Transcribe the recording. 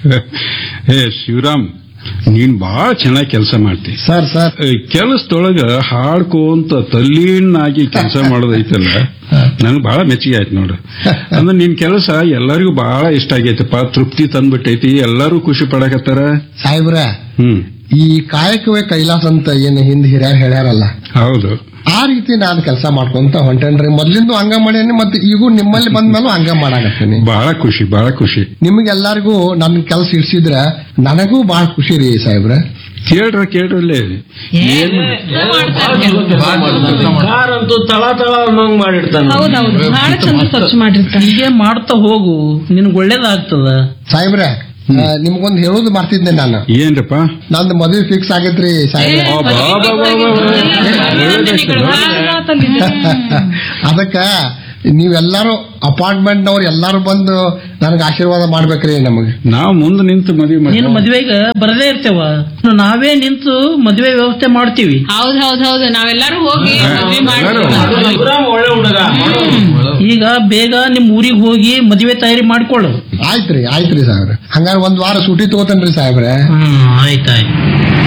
ಏ ಶಿವರಾಮ್ ನೀನ್ ಬಾಳ ಚೆನ್ನಾಗಿ ಕೆಲಸ ಮಾಡ್ತಿ ಸರ್ ಸರ್ ಕೆಲಸದೊಳಗ ಹಾಡ್ಕೊಂತ ತಲ್ಲೀನಾಗಿ ಕೆಲಸ ಮಾಡೋದೈತಲ್ಲ ನನಗೆ ಬಹಳ ಮೆಚ್ಚಿಗೆ ಆಯ್ತು ನೋಡು ಅಂದ್ರೆ ನಿನ್ ಕೆಲಸ ಎಲ್ಲರಿಗೂ ಬಹಳ ಇಷ್ಟ ಆಗೈತಪ್ಪ ತೃಪ್ತಿ ತಂದ್ಬಿಟ್ಟೈತಿ ಎಲ್ಲರೂ ಖುಷಿ ಪಡಕತ್ತಾರ ಸಾಹೇಬ್ರ ಹ್ಮ್ ಈ ಕಾಯಕವೇ ಕೈಲಾಸ ಅಂತ ಏನ್ ಹಿಂದ್ ಹಿರಿಯರ್ ಹೇಳ್ಯಾರಲ್ಲ ಹೌದು ಆ ರೀತಿ ನಾನು ಕೆಲಸ ಮಾಡ್ಕೊಂತ ಹೊಂಟೇನ್ರಿ ಮೊದ್ಲಿಂದು ಹಂಗ ಮಾಡೇನಿ ಮತ್ತೆ ಈಗೂ ನಿಮ್ಮಲ್ಲಿ ಬಂದ್ಮೇಲೂ ಹಂಗ ಮಾಡಾಕತ್ತೀನಿ ಬಹಳ ಖುಷಿ ಬಹಳ ಖುಷಿ ನಿಮ್ಗೆಲ್ಲರಿಗೂ ನನ್ ಕೆಲಸ ಇಡ್ಸಿದ್ರ ನನಗೂ ಬಹಳ ಖುಷಿ ರೀ ಸಾಹೇಬ್ರ ಕೇಳ್ರ ಕೇಳ್ರಲ್ಲಿ ಏನ್ ಕಾರಂತೂ ತಳ ತಳ ಅನ್ನೋಂಗ್ ಮಾಡಿರ್ತಾನ ಹೌದೌದು ಬಹಳ ಚಂದ ಸ್ವಚ್ಛ ಮಾಡಿರ್ತಾರೆ ಹೀಗೆ ಮಾಡ್ತಾ ಹೋಗು ನಿನ್ಗೆ ಒಳ್ಳೇದಾಗ್ತದ ಸಾಹೇಬ್ರ ಆ, ನಿಮ್ಗೊಂದ್ ಹೇಳೋದು ಮಾಡ್ತಿದ್ದೆ ನಾನು ಏನ್ರಪ್ಪ ನಂದು ಮದುವೆ ಫಿಕ್ಸ್ ಆಗೈತ್ರಿ ಸಾಹೇಬ್ರ ಆ, ಬಾ, ಬಾ, ಬಾ, ಬಾ, ಬಾ. ಅದಕ್ಕ ನೀವೆಲ್ಲರೂ ಅಪಾರ್ಟ್ಮೆಂಟ್ ನವ್ರು ಎಲ್ಲಾರು ಬಂದು ನನಗೆ ಆಶೀರ್ವಾದ ಮಾಡ್ಬೇಕ್ರಿ ನಮಗೆ ನಾವು ಮುಂದೆ ನಿಂತು ಮದುವೆ ನೀನು ಮಾಡಿ ಮದ್ವೆಗೆ ಬರದೇ ಇರ್ತೇವ ನಾವೇ ನಿಂತು ಮದ್ವೆ ವ್ಯವಸ್ಥೆ ಮಾಡ್ತೀವಿ ಹೌದ್ ಹೌದ್ ಹೌದು ನಾವೆಲ್ಲರೂ ಹೋಗಿ ಮದ್ವೆ ಎಲ್ಲರೂ. ಮಾಡ್ತೀವಿ ಶಿವರಾಮ್ ಒಳ್ಳೆ ಹುಡುಗ ಈಗ ಬೇಗ ನಿಮ್ ಊರಿಗೆ ಹೋಗಿ ಮದ್ವೆ ತಯಾರಿ ಮಾಡ್ಕೊಳ್ಳು ಆಯ್ತ್ರಿ ಆಯ್ತ್ರಿ ಸಾಹೇಬ್ರ ಹಂಗಾರೆ ಒಂದ್ ವಾರ ಸೂಟಿ ತಗೋತೇನ್ರಿ ಸಾಹೇಬ್ರೆ ಹ್ಮ್ ಆಯ್ತಾಯ್ತು